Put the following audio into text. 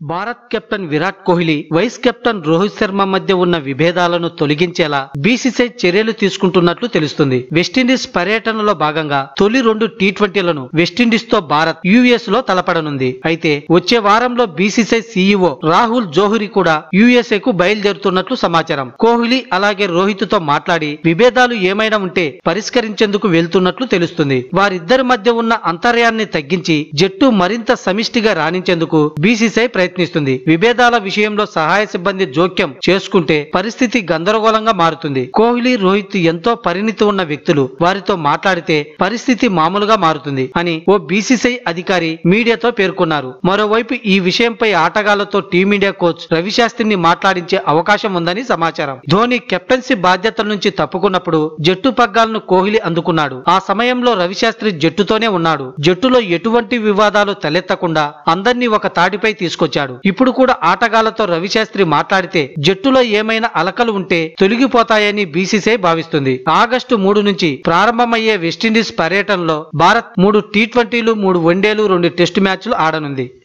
Bharat captain Virat Kohli vice captain Rohit Sharma మధ్య ఉన్న విభేదాలను తొలగించేలా బీసీసీ చర్యలు తీసుకుంటున్నట్లు తెలుస్తుంది వెస్టిండీస్ పర్యటనలో భాగంగా తొలి రెండు టీ ట్వంటీలను వెస్టిండీస్ తో భారత్ యుఎస్ లో తలపడనుంది అయితే వచ్చే వారంలో బీసీసీ సీఈఓ రాహుల్ జోహరి కూడా యుఎస్ఏ కు బయలుదేరుతున్నట్లు సమాచారం కోహ్లీ అలాగే రోహిత్ తో మాట్లాడి విభేదాలు ఏమైనా ఉంటే పరిష్కరించేందుకు వెళ్తున్నట్లు తెలుస్తుంది వారిద్దరి మధ్య ఉన్న అంతర్యాన్ని తగ్గించి జట్టు మరింత సమిష్టిగా రాణించేందుకు బీసీసీ ప్రయత్నిస్తుంది విభేదాల విషయంలో సహాయ సిబ్బంది జోక్యం చేసుకుంటే పరిస్థితి గందరగోళంగా మారుతుంది కోహ్లీ రోహిత్ ఎంతో పరిణితి ఉన్న వ్యక్తులు వారితో మాట్లాడితే పరిస్థితి మామూలుగా మారుతుంది అని ఓ బీసీసీ అధికారి మీడియాతో పేర్కొన్నారు మరోవైపు ఈ విషయంపై ఆటగాళ్లతో టీమిండియా కోచ్ రవిశాస్త్రిని మాట్లాడించే అవకాశం ఉందని సమాచారం ధోని కెప్టెన్సీ బాధ్యతల నుంచి తప్పుకున్నప్పుడు జట్టు పగ్గాలను కోహ్లీ అందుకున్నాడు ఆ సమయంలో రవిశాస్త్రి జట్టుతోనే ఉన్నాడు జట్టులో ఎటువంటి వివాదాలు తలెత్తకుండా అందర్నీ ఒక తాటిపై తీసుకొచ్చాడు ఇప్పుడు కూడా ఆటగాళ్లతో రవిశాస్త్రి మాట్లాడితే జట్టులో ఏమైనా అలకలు ఉంటే తొలగిపోతాయని బీసీసీ భావిస్తుంది ఆగస్టు మూడు నుంచి ప్రారంభమయ్యే వెస్టిండీస్ పర్యటనలో భారత్ మూడు టీ ట్వంటీలు మూడు వన్డేలు రెండు టెస్టు మ్యాచ్లు ఆడనుంది